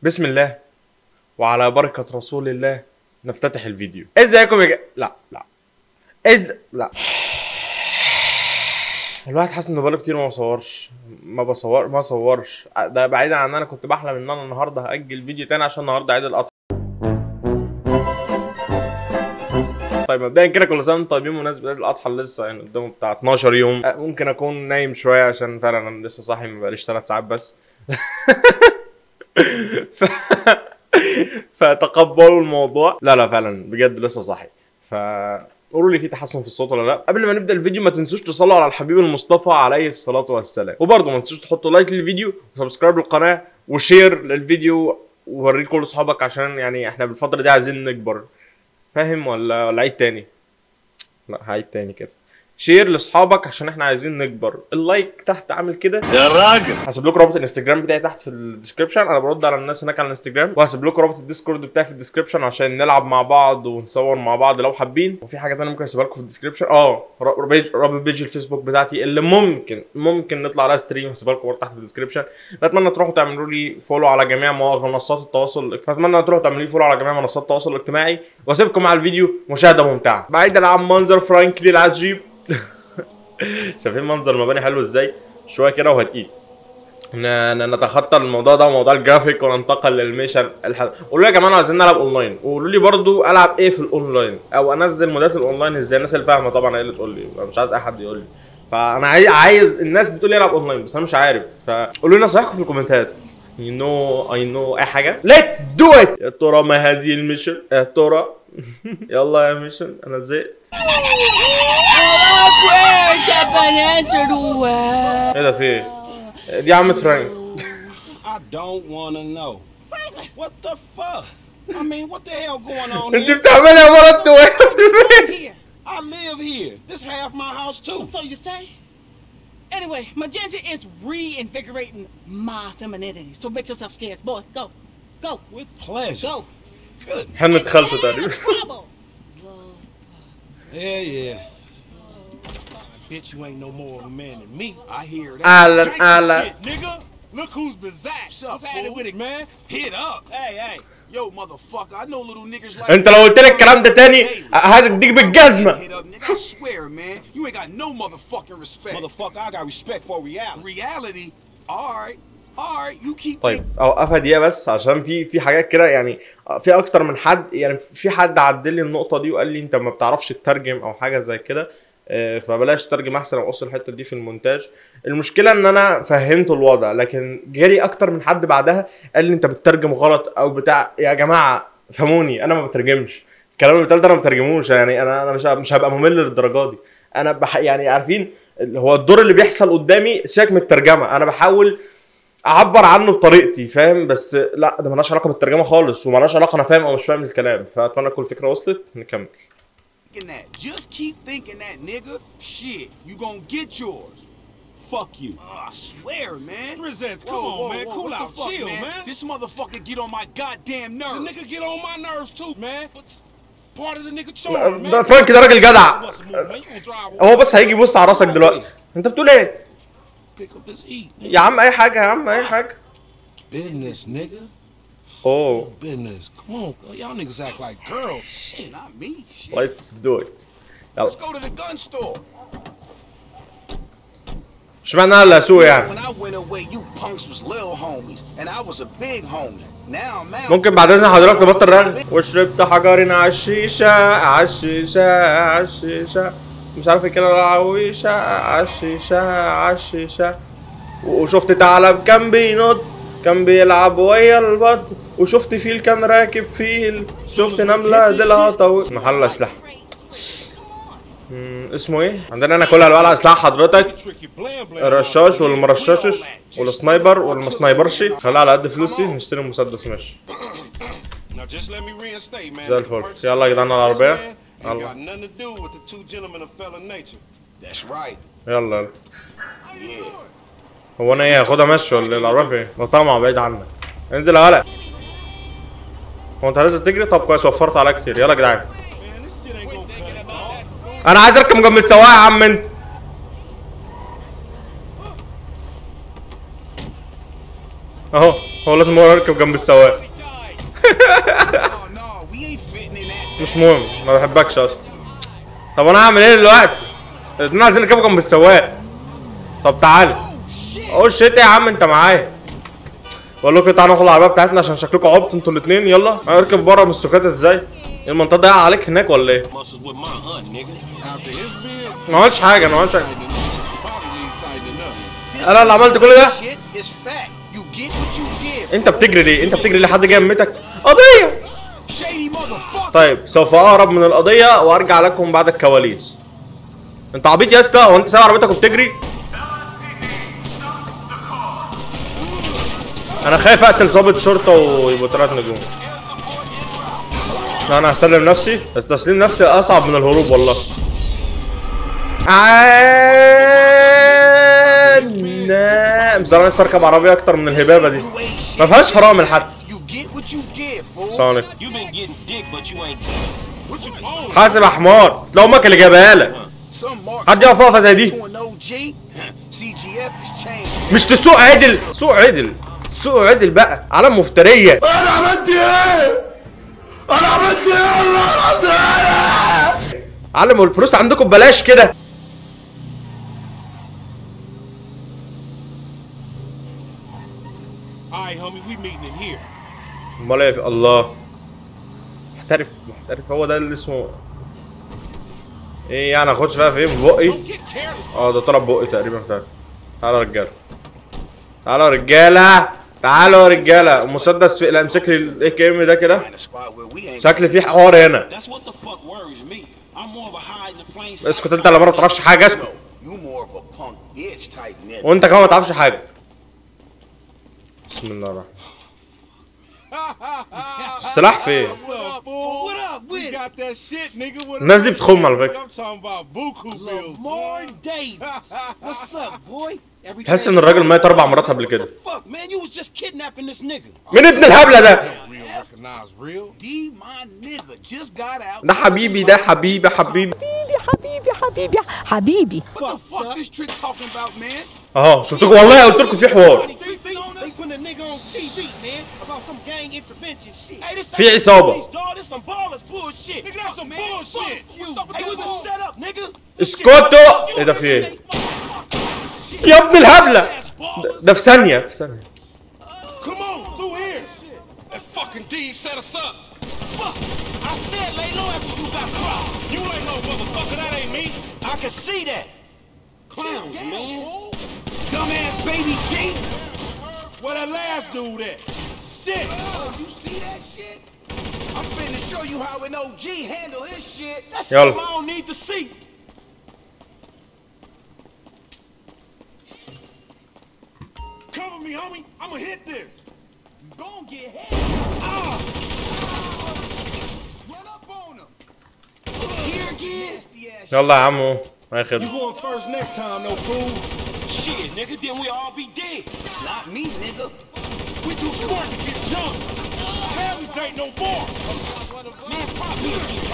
بسم الله وعلى بركة رسول الله نفتتح الفيديو ازيكم يا ج... لا لا از لا الواحد حاسس انه بقاله كتير ما بصورش ما بصور ما صورش ده بعيدا عن ان انا كنت بحلم ان انا النهارده هاجل فيديو تاني عشان النهارده عيد الاضحى طيب مبدئيا كده كل سنه وانتم طيبين بمناسبه عيد الاضحى اللي لسه يعني قدامه بتاع 12 يوم أه، ممكن اكون نايم شويه عشان فعلا انا لسه صاحي ما بقاليش 3 ساعات بس ف... فتقبلوا الموضوع لا لا فعلا بجد لسه صاحي ف قولوا لي في تحسن في الصوت ولا لا قبل ما نبدا الفيديو ما تنسوش تصلوا على الحبيب المصطفى عليه الصلاه والسلام وبرضه ما تنسوش تحطوا لايك للفيديو وسبسكرايب للقناه وشير للفيديو ووريه كل اصحابك عشان يعني احنا بالفتره دي عايزين نكبر فاهم ولا ولا عيد تاني لا هعيد تاني كده شير لاصحابك عشان احنا عايزين نكبر اللايك تحت عامل كده يا راجل هسيب لكم رابط الانستجرام بتاعي تحت في الديسكربشن انا برد على الناس هناك على الانستجرام وهسيب لكم رابط الديسكورد بتاعي في الديسكربشن عشان نلعب مع بعض ونصور مع بعض لو حابين وفي حاجه تانية ممكن اسيبها لكم في الديسكربشن اه ر- بيج رابط بيج الفيسبوك بتاعتي اللي ممكن ممكن نطلع عليها ستريم هسيبها لكم برضه تحت في الديسكربشن اتمنى تروحوا تعملوا لي فولو على جميع مواقع منصات التواصل فاتمنى تروحوا تعملوا لي فولو على جميع منصات التواصل الاجتماعي واسيبكم مع الفيديو مشاهده ممتعه بعيدا عن منظر فرانكلي العجيب شايفين منظر المباني حلو ازاي شويه كده وهتقيل ن- ن- نتخطى الموضوع ده وموضوع الجرافيك وننتقل للميشن الحل... قولوا لي يا جماعه عايزين نلعب اونلاين وقولوا لي برضو العب ايه في الاونلاين او انزل مودات الاونلاين ازاي الناس اللي فاهمه طبعا هي اللي تقول لي أنا مش عايز اي حد يقول لي فانا عايز عايز الناس بتقول لي العب اونلاين بس انا مش عارف فقولوا لي نصايحكم في الكومنتات يو نو اي نو اي حاجه ليتس دو ات يا ترى ما هذه الميشن يا ترى يلا يا ميشن انا زهقت Where's your answer to ايه ده في ايه دي عمة فرانك I don't wanna know. What the fuck? I mean, what the hell going on انت here? بتعملي يا مرات واقف في البيت here? I live here. This half my house too. So you say? Anyway, magenta is reinvigorating my femininity. So make yourself scarce, boy. Go, go, With pleasure. go. Good. حنة خالته تقريبا Trouble. Yeah, yeah. Bitch, you ain't no more of a man than me. I hear that. اهلا Gangsta اهلا shit, nigga. Look who's bizarre. What's up, What's happening fool? with it, man? Hit up. Hey, hey. Yo, motherfucker, I know little niggas like انت لو قلت لي الكلام ده تاني هديك بالجزمه Hit up, nigga. I swear, man. You ain't got no motherfucking respect. Motherfucker, I got respect for reality. Reality? Alright. Alright, you keep طيب اوقفها دقيقه بس عشان في في حاجات كده يعني في اكتر من حد يعني في حد عدل لي النقطه دي وقال لي انت ما بتعرفش تترجم او حاجه زي كده آه، فبلاش ترجم احسن او قص الحته دي في المونتاج المشكله ان انا فهمت الوضع لكن جالي اكتر من حد بعدها قال لي انت بتترجم غلط او بتاع يا جماعه فهموني انا ما بترجمش الكلام اللي بيتقال ده انا ما بترجموش يعني انا انا مش مش هبقى ممل للدرجه دي انا بح يعني عارفين اللي هو الدور اللي بيحصل قدامي سيبك من الترجمه انا بحاول اعبر عنه بطريقتي فاهم بس لا ده ملهاش علاقه بالترجمه خالص وملهاش علاقه انا فاهم او مش فاهم الكلام فاتمنى تكون الفكره وصلت نكمل thinking that. Just keep thinking that, nigga. Shit, you gonna get yours. Fuck you. Oh, I swear, man. Presents, come on, man. Cool what the out, fuck, chill, man. This motherfucker get on my goddamn The nerves. nigga get on my nerves too, man. But part of the nigga لا، charm, man. ده فرانك ده راجل جدع Bust a move, man. You gonna drive هو بس هيجي يبص على راسك دلوقتي انت بتقول ايه pick up this heat. يا عم اي حاجه يا عم اي حاجه Business, nigga. اوه Business. Come on, y'all niggas act like girls. Shit. Not me. Shit. ليتس دو ات يلا Let's go to the gun store. اشمعنى انا اللي هسوق يعني When I went away, you punks was little homies, and I was a big homie. Now I'm out. ممكن بعد اذن حضرتك تبطل رغي وشربت حجر على الشيشه على الشيشه على الشيشه مش عارف كده العويشه على الشيشه على الشيشه وشفت ثعلب كان بينط كان بيلعب ويا البط وشفت فيل كان راكب فيل شفت نمله ديلها طويل محل اسلحه مم، اسمه ايه عندنا انا كل انواع الاسلحه حضرتك Tricky blam blam. الرشاش والمرششش والسنايبر والمسنايبرشي خليها على قد فلوسي نشتري مسدس ماشي Now just let me reinstate, man. زي that the الفل. purchase يلا يا جدعان على of this العربية. man ain't يلا. got nothing to do with the two gentlemen of fellow nature. That's right. يلا يلا Yeah. هو انا ايه هاخدها مشي ولا إيه؟ العربيه فين؟ ما طمع بعيد عنك انزل يا ولد هو انت هتنزل تجري طب كويس وفرت عليا كتير يلا يا جدعان Man, this shit ain't gonna cut it, dog. انا عايز اركب جنب السواق يا عم انت اهو هو لازم هو يركب جنب السواق Oh no, we ain't fitting in that. مش مهم ما بحبكش اصلا طب انا هعمل ايه دلوقتي الاتنين عايزين يركبوا جنب السواق طب تعالى قول شيت يا عم انت معايا بقول لكم تعالوا ناخد العربيه بتاعتنا عشان شكلكم عبط انتوا الاثنين يلا اركب بره من السكات ازاي المنطقه ضايقه عليك هناك ولا ايه Muscles with my aunt, nigga. After his bid, ما عملتش حاجه انا ما عملتش حاجه probably ain't tightening up. انا اللي عملت كل ده Shit is fact. You get what you give. انت بتجري ليه انت بتجري ليه حد جاي يمتك قضيه Shady motherfucker. طيب سوف اهرب من القضيه وارجع لكم بعد الكواليس انت عبيط يا اسطى هو انت سايب عربيتك وبتجري انا خايف اقتل ضابط شرطه ويبقوا ثلاث نجوم لا انا هسلم نفسي التسليم نفسي اصعب من الهروب والله عام بصراحه نفسي اركب عربيه اكتر من الهبابه دي You ain't shit. ما فيهاش فرامل حتى You get what you give, fool. السلام عليكم You been getting dick, but you ain't. What you on? حاسب يا حمار لو امك اللي جايبها لك Some marks حد يقف وقفه زي دي to an OG. CGF is changed. مش تسوق عدل سوق عدل سوق عدل بقى علم مفتريه انا عملت ايه؟ انا عملت ايه والله العظيم؟ علم الفلوس عندكم ببلاش كده All right, homie, we meeting in here. امال ايه في- الله محترف محترف هو ده اللي اسمه ايه يعني اخدش بقى في ايه من بقي Don't get careless. اه ده طلب بقي تقريبا بتاعي تعالوا يا رجاله تعالوا يا رجاله تعالوا يا رجاله مسدس في لا امسك لي الاي كي ام ده كده Find a spot where we ain't. شكلي في حوار هنا That's what the fuck worries me. I'm more of a hide in the plain sight. اسكت انت اللي ما بتعرفش حاجه اسكت You more of a punk bitch type nigga. وانت كمان ما تعرفش حاجه بسم الله الرحمن السلاح فين What's up, fool? What up We with it? got that shit, nigga. What الناس دي بتخم على فكره I'm talking about buku bills. Lamar Davis. What's up, boy? Everything تحس ان الراجل مات اربع مرات قبل كده Fuck, man, you was just kidnapping this nigga. مين ابن الهبله ده Real recognize real. D, my nigga, just got out. ده حبيبي ده حبيبي حبيبي حبيبي حبيبي حبيبي What the fuck this trick talking about, man? اهو شفتكم والله قلت لكم في حوار See, see, they putting a nigga on TV, man, about some gang intervention shit. Hey, this في عصابة. These dog, this some ballers bullshit. Nigga, that's some man. bullshit. Fuck you. Hey, we gonna set up, nigga. اسكتوا ايه ده في ايه يا ابن الهبله ده- ده في ثانيه في ثانيه Come on, through here. That fucking D set us up. Fuck. I said lay low after you got crossed. You ain't no motherfucker. That ain't me. I can see that. Clowns, man. Dumbass baby G. Where that last dude at? Shit. You see that shit? I'm finna show you how an OG handle his shit. That's Y'all. something I don't need to see. Cover me, homie. I'ma hit this. Gon' get hit. Ah. Run up on him. Here again. Nasty ass يلا يا عم اهو ما You خدمه going first next time, no fool. Shit, nigga, then we all be dead. Not me, nigga. We too smart to get jumped. Families ain't no more. Man, pop me again.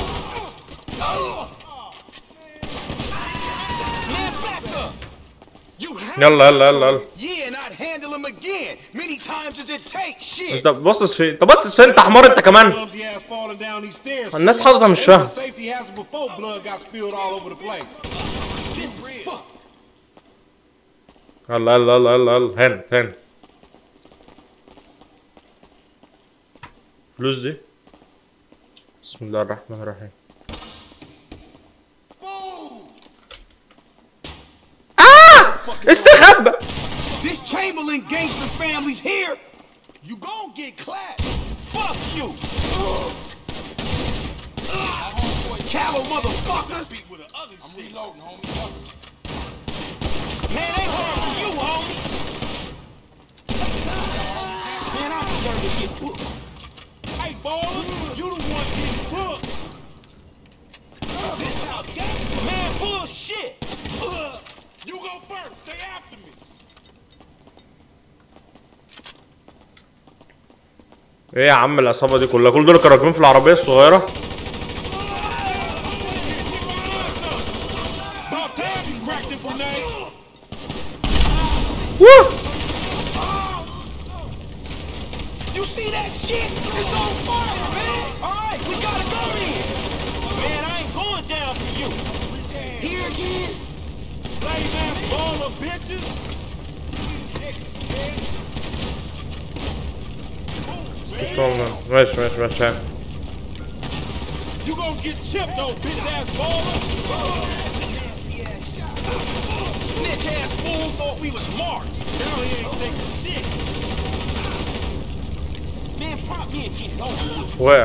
Man, back up. You have يلا يلا يلا يلا Yeah, and I'd handle him again. Many times as it takes. Shit. انت باصص فين انت باصص فين انت حمار انت كمان clumsy ass falling down these stairs. الناس حافظه مش It was فاهم a safety hazard before blood got spilled all over the place. This is fuck. يلا يلا يلا يلا يلا هنا هنا فلوس دي بسم الله الرحمن الرحيم آه! استخبى This Chamberlain gangster family's here. You gon' get clapped. Fuck you. Callow motherfuckers. With an ugly stick. Man, they hard for you, homie. Man, I deserve to get booked. Hey, baller, you the one getting booked. This how gangster. Man, bullshit. You go first. Stay after me. ايه يا عم العصابه دي كلها كل دول كانوا راكبين في العربيه الصغيره About time you cracked it, Renee. ووه! that shit? It's on fire, man. All right, we gotta go then. Man, I ain't going down for you. Here again? Lame ass ball of bitches. والله ماشي ماشي ماشي You gonna get chipped, though, bitch ass baller. Snitch ass fool thought we was marks. Now he ain't thinking shit. Man, pop me and get home. وقع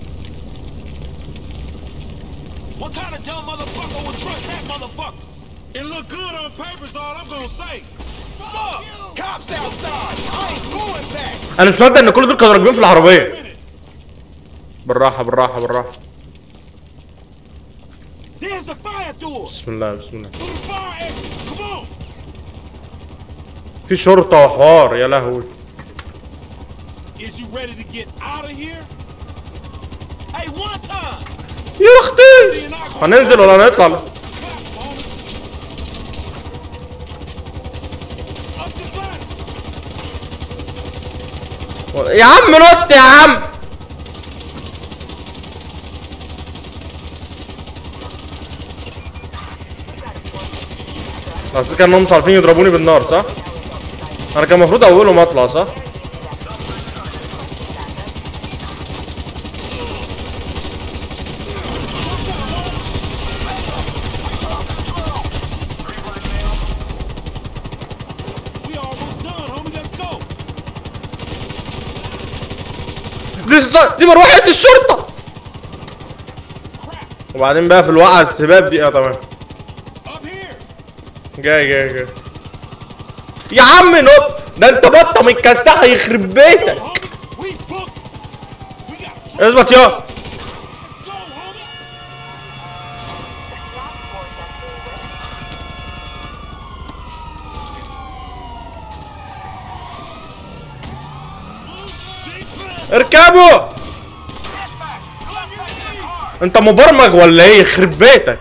What kind of dumb motherfucker would trust that motherfucker? It look good on paper, is all I'm gonna say. Fuck! Cops outside. I ain't going back. انا مش مصدق ان كل دول كانوا راكبين في العربيه Minute. بالراحه بالراحه بالراحه There's the fire door. بسم الله بسم الله Through the fire exit. Come on. في شرطه وحوار يا لهوي Is you ready to get out of here? Hey, one time. يا اختي هننزل ولا هنطلع Clap, homie. Up the ladder. يا عم نط يا عم بس كان انهم مش عارفين يضربوني بالنار صح؟ انا كان المفروض اولهم اطلع صح؟ We almost done, homie. Let's go. دي دي مروحة الشرطة وبعدين بقى في الوقعة السباب دي اه تمام Up here. جاي جاي جاي يا عم نط ده انت بطة متكسحة يخرب بيتك Homie, we booked. We got the truck. اثبت يا Let's go, homie. اركبوا انت مبرمج ولا ايه يخرب بيتك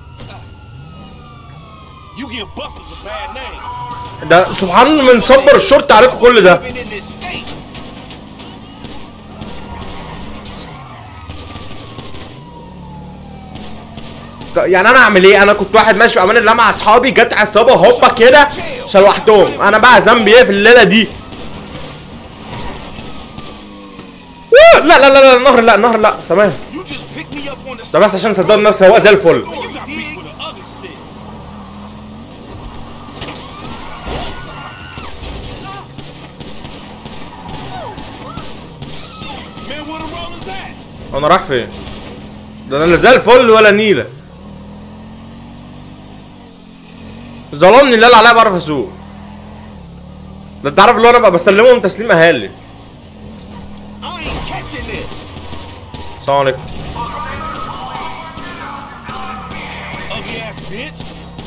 You give busters a bad name. ده سبحان الله من صبر الشرطة عليكم كل ده Been in this state. يعني انا اعمل ايه انا كنت واحد ماشي في امان الله مع اصحابي جت عصابه هوبا كده شلوحتهم انا بقى ذنبي ايه في الليله دي آه، لا لا لا لا النهر لا النهر لا تمام You just picked me up on the ده بس عشان صدقوا الناس سواق زي الفل You got beat with an ugly stick. Man, where the rollers at? انا رايح فين ده انا لا زي الفل ولا نيله ظلمني اللي قال عليا بعرف اسوق ده انت عارف اللي هو انا بقى بسلمهم تسليم اهالي I ain't catching this. السلام عليكم Ugly ass bitch.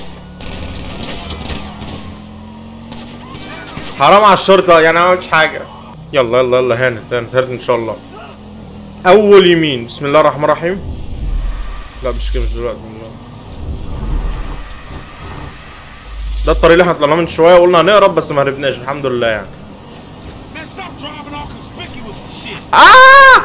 حرام على الشرطة يعني انا ما عملتش حاجة يلا يلا يلا هانت هانت هانت ان شاء الله اول يمين بسم الله الرحمن الرحيم لا مش كده مش دلوقتي ده الطريق اللي احنا طلعناه من شوية وقلنا هنهرب بس ما هربناش الحمد لله يعني Man, stop driving all conspicuous and shit. آه!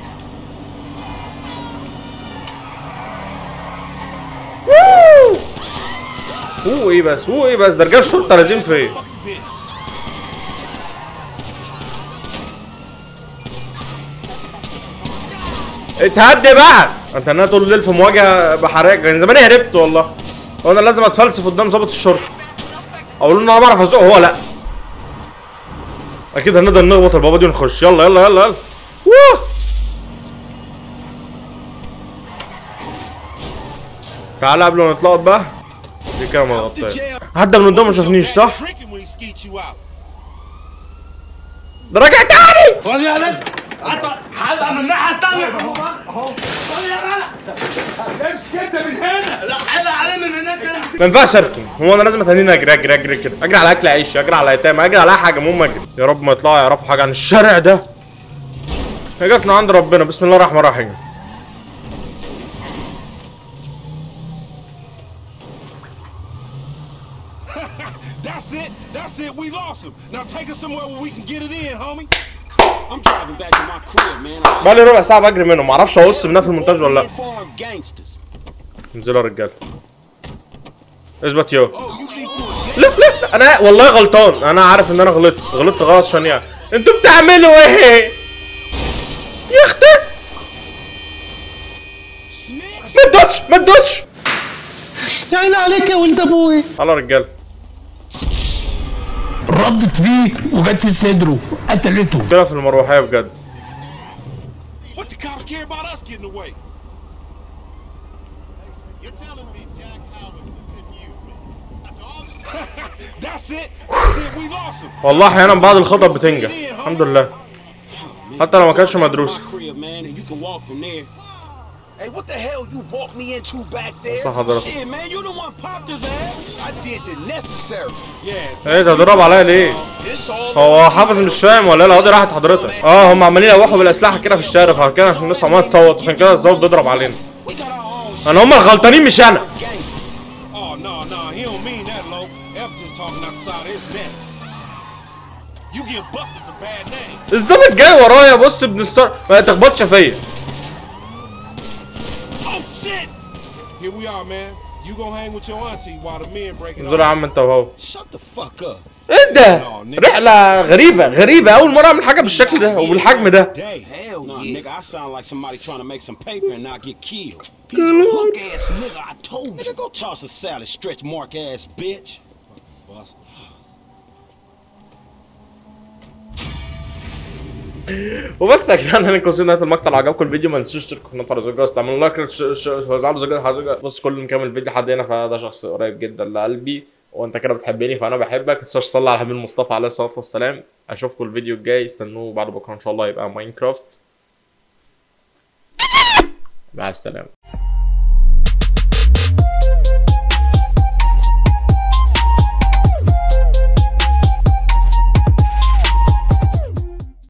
ووو! هو ايه بس هو ايه بس ده رجال الشرطة لازم فين Fucking bitch. اتهدي بقى انت انا طول الليل في مواجهه بحريه كان زماني هربت والله وانا لازم اتفلسف قدام ضابط الشرطه اقول له انا بعرف اسوق هو لا اكيد هنقدر نخبط البابا دي ونخش يلا يلا يلا يلا ووه تعالى قبل ما نطلع بقى دي كده ما غطيت حد من قدام ما شافنيش صح؟ Drinking when he skeet you out. ده راجع تاني خد يا ولد حلقه من الناحيه الثانيه اهو خد يا ولد امشي انت من هنا لا حلقه عليه من هناك ما ينفعش اركن هو انا لازم اتنين اجري اجري اجري كده اجري على اكل عيش اجري على ايتام اجري على اي حاجه المهم اجري يا رب ما يطلعوا يعرفوا حاجه عن الشارع ده هي جت من عند ربنا بسم الله الرحمن الرحيم That's it. That's it. We lost him. Now take us somewhere where we can get it in, homie. I'm driving back to my crib, man. I بقى لي ربع ساعه بجري منه معرفش اقص منها في المونتاج ولا لا Farm gangsters. انزلوا يا رجاله اثبت يو Oh, you think you لا لا لا، انا والله غلطان انا عارف ان انا غلطت غلطت غلط شنيع انتوا بتعملوا ايه يا اختي ما تدوسش ما تدوسش يا عيني عليك يا ولد ابوي يلا يا رجاله ردت فيه وجت في صدره قتلته كده في المروحيه بجد What the cops care about us getting away? You're telling me Jack Howardson couldn't use me? After all this That's it. That's it. We lost him. والله احيانا بعض الخطط بتنجح الحمد لله حتى لو ما كانتش مدروسه my crib, man, and you can walk from there. Hey, what the hell you walked me into back there? صح حضرتك. Shit, man, you the one popped his ass. I did the necessary. Yeah. ايه تضرب عليا ليه This all هو حافظ مش فاهم ولا لا دي راحت حضرتك اه هم عمالين يلوحوا بالاسلحه كده في الشارع فكده عشان الناس عماله تصوت عشان كده الظابط بيضرب علينا we got our own انا هم الغلطانين مش انا gangsters. Oh no, no, he don't mean that, Lo. F just talking outside his neck. You get busted, it's a bad name. الظابط جاي ورايا بص ابن الستار ما تخبطش فيا Oh shit! Here we are, man. You gonna hang with your auntie while the men break it انزلوا يا off. عم انت وهو Shut the fuck up. ايه ده رحله غريبه غريبه اول مره اعمل حاجه بالشكل ده وبالحجم ده Day. Hell no, nigga. I sound like somebody trying to make some paper and not get killed. Piece of hook ass nigga, I told you. Nigga, go toss a salad, stretch mark ass bitch. Busted. وبس يا جدعان هنكون وصلنا نهايه المقطع لو عجبكم الفيديو ما تنسوش تشتركوا في القناه وتعملوا تعملوا لايك وتفعلوا زر الجرس بص كل اللي مكمل الفيديو حد هنا فده شخص قريب جدا لقلبي وانت كده بتحبني فانا بحبك ما تنساش تصلي على حبيب المصطفى عليه الصلاه والسلام اشوفكم الفيديو الجاي استنوه بعد بكره ان شاء الله يبقى ماينكرافت مع السلامه